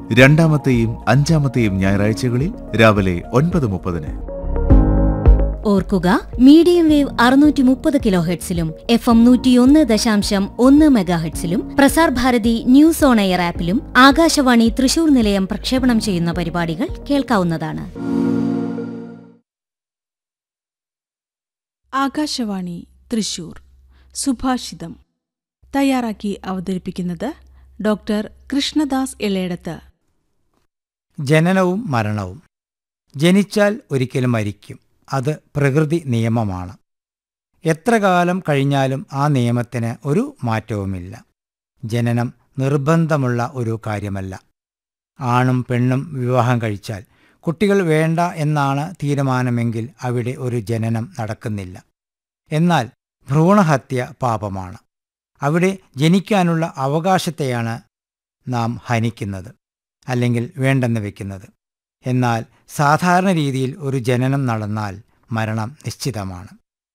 രണ്ടാമത്തെയും അഞ്ചാമത്തെയും ഞായറാഴ്ചകളിൽ രാവിലെ ഒൻപത് മുപ്പതിന് ഓർക്കുക മീഡിയം വേവ് അറുന്നൂറ്റി മുപ്പത് കിലോ ഹെഡ്സിലും എഫ് എം നൂറ്റിയൊന്ന് ദശാംശം ഒന്ന് മെഗാഹെഡ്സിലും Prasar Bharati news on air ആപ്പിലും ആകാശവാണി തൃശൂർ നിലയം പ്രക്ഷേപണം ചെയ്യുന്ന പരിപാടികൾ കേൾക്കാവുന്നതാണ് ആകാശവാണി തൃശൂർ സുഭാഷിതം തയ്യാറാക്കി അവതരിപ്പിക്കുന്നത് ഡോക്ടർ കൃഷ്ണദാസ് ഇളയടത്ത് ജനനവും മരണവും ജനിച്ചാൽ ഒരിക്കലും മരിക്കും അത് പ്രകൃതി നിയമമാണ് എത്ര കാലം കഴിഞ്ഞാലും ആ നിയമത്തിന് ഒരു മാറ്റവുമില്ല ജനനം നിർബന്ധമുള്ള ഒരു കാര്യമല്ല ആണും പെണ്ണും വിവാഹം കഴിച്ചാൽ കുട്ടികൾ വേണ്ട എന്നാണ് തീരുമാനമെങ്കിൽ അവിടെ ഒരു ജനനം നടക്കുന്നില്ല എന്നാൽ ഭ്രൂണഹത്യ പാപമാണ് അവിടെ ജനിക്കാനുള്ള അവകാശത്തെയാണ് നാം ഹനിക്കുന്നത് അല്ലെങ്കിൽ വേണ്ടെന്ന് വെക്കുന്നത് എന്നാൽ സാധാരണ രീതിയിൽ ഒരു ജനനം നടന്നാൽ മരണം നിശ്ചിതമാണ്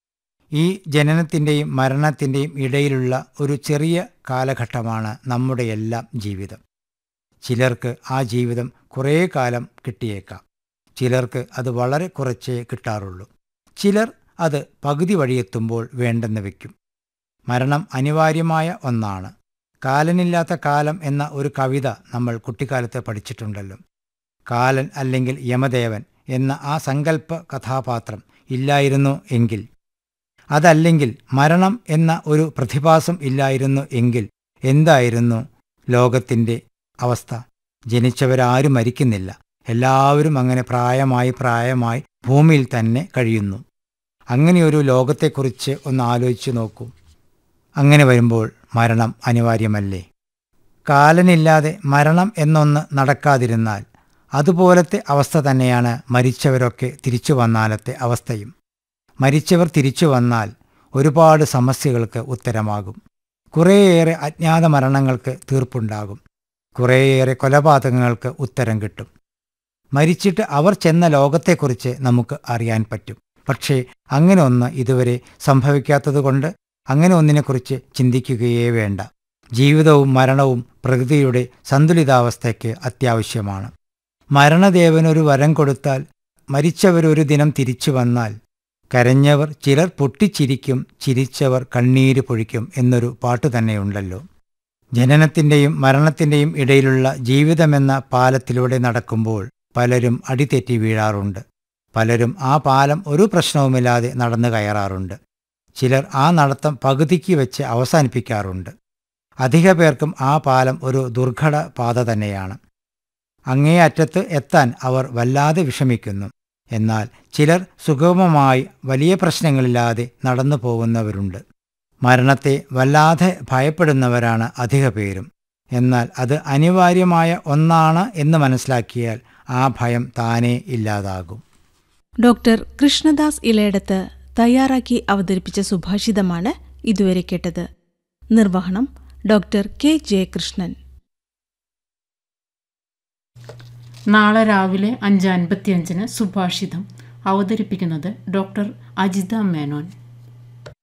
ഈ ജനനത്തിൻ്റെയും മരണത്തിൻ്റെയും ഇടയിലുള്ള ഒരു ചെറിയ കാലഘട്ടമാണ് നമ്മുടെ എല്ലാം ജീവിതം ചിലർക്ക് ആ ജീവിതം കുറേ കാലം കിട്ടിയേക്കാം ചിലർക്ക് അത് വളരെ കുറച്ചേ കിട്ടാറുള്ളൂ ചിലർ അത് പകുതി വഴിയെത്തുമ്പോൾ വേണ്ടെന്ന് വയ്ക്കും മരണം അനിവാര്യമായ ഒന്നാണ് കാലനില്ലാത്ത കാലം എന്ന ഒരു കവിത നമ്മൾ കുട്ടിക്കാലത്ത് പഠിച്ചിട്ടുണ്ടല്ലോ കാലൻ അല്ലെങ്കിൽ യമദേവൻ എന്ന ആ സങ്കല്പ കഥാപാത്രം ഇല്ലായിരുന്നു എങ്കിൽ അതല്ലെങ്കിൽ മരണം എന്ന ഒരു പ്രതിഭാസം ഇല്ലായിരുന്നു എങ്കിൽ എന്തായിരുന്നു ലോകത്തിൻ്റെ അവസ്ഥ ജനിച്ചവരാരും മരിക്കുന്നില്ല എല്ലാവരും അങ്ങനെ പ്രായമായി പ്രായമായി ഭൂമിയിൽ തന്നെ കഴിയുന്നു അങ്ങനെയൊരു ലോകത്തെക്കുറിച്ച് ഒന്ന് ആലോചിച്ചു നോക്കൂ അങ്ങനെ വരുമ്പോൾ മരണം അനിവാര്യമല്ലേ കാലനില്ലാതെ മരണം എന്നൊന്ന് നടക്കാതിരുന്നാൽ അതുപോലത്തെ അവസ്ഥ തന്നെയാണ് മരിച്ചവരൊക്കെ തിരിച്ചു വന്നാലത്തെ അവസ്ഥയും മരിച്ചവർ തിരിച്ചു വന്നാൽ ഒരുപാട് സമസ്യകൾക്ക് ഉത്തരമാകും കുറേയേറെ അജ്ഞാത മരണങ്ങൾക്ക് തീർപ്പുണ്ടാകും കുറേയേറെ കൊലപാതകങ്ങൾക്ക് ഉത്തരം കിട്ടും മരിച്ചിട്ട് അവർ ചെന്ന ലോകത്തെക്കുറിച്ച് നമുക്ക് അറിയാൻ പറ്റും പക്ഷേ അങ്ങനെ ഒന്ന് ഇതുവരെ സംഭവിക്കാത്തതുകൊണ്ട് അങ്ങനെ ഒന്നിനെക്കുറിച്ച് ചിന്തിക്കുകയേ വേണ്ട ജീവിതവും മരണവും പ്രകൃതിയുടെ സന്തുലിതാവസ്ഥയ്ക്ക് അത്യാവശ്യമാണ് മരണദേവനൊരു വരം കൊടുത്താൽ മരിച്ചവരൊരു ദിനം തിരിച്ചു വന്നാൽ കരഞ്ഞവർ ചിലർ പൊട്ടിച്ചിരിക്കും ചിരിച്ചവർ കണ്ണീര് പൊഴിക്കും എന്നൊരു പാട്ട് തന്നെയുണ്ടല്ലോ ജനനത്തിൻ്റെയും മരണത്തിൻ്റെയും ഇടയിലുള്ള ജീവിതമെന്ന പാലത്തിലൂടെ നടക്കുമ്പോൾ പലരും അടിതെറ്റി വീഴാറുണ്ട് പലരും ആ പാലം ഒരു പ്രശ്നവുമില്ലാതെ നടന്നു കയറാറുണ്ട് ചിലർ ആ നടത്തം പകുതിക്ക് വെച്ച് അവസാനിപ്പിക്കാറുണ്ട് അധിക പേർക്കും ആ പാലം ഒരു ദുർഘട പാത തന്നെയാണ് അങ്ങേ അറ്റത്ത് എത്താൻ അവർ വല്ലാതെ വിഷമിക്കുന്നു എന്നാൽ ചിലർ സുഗമമായി വലിയ പ്രശ്നങ്ങളില്ലാതെ നടന്നു പോകുന്നവരുണ്ട് മരണത്തെ വല്ലാതെ ഭയപ്പെടുന്നവരാണ് അധിക പേരും എന്നാൽ അത് അനിവാര്യമായ ഒന്നാണ് എന്ന് മനസ്സിലാക്കിയാൽ ആ ഭയം താനേ ഇല്ലാതാകും ഡോക്ടർ കൃഷ്ണദാസ് ഇളയടത്ത് തയ്യാറാക്കി അവതരിപ്പിച്ച സുഭാഷിതമാണ് ഇതുവരെ കേട്ടത് നിർവഹണം ഡോക്ടർ കെ ജയകൃഷ്ണൻ നാളെ രാവിലെ അഞ്ച് അൻപത്തിയഞ്ചിന് സുഭാഷിതം അവതരിപ്പിക്കുന്നത് ഡോക്ടർ അജിത മേനോൻ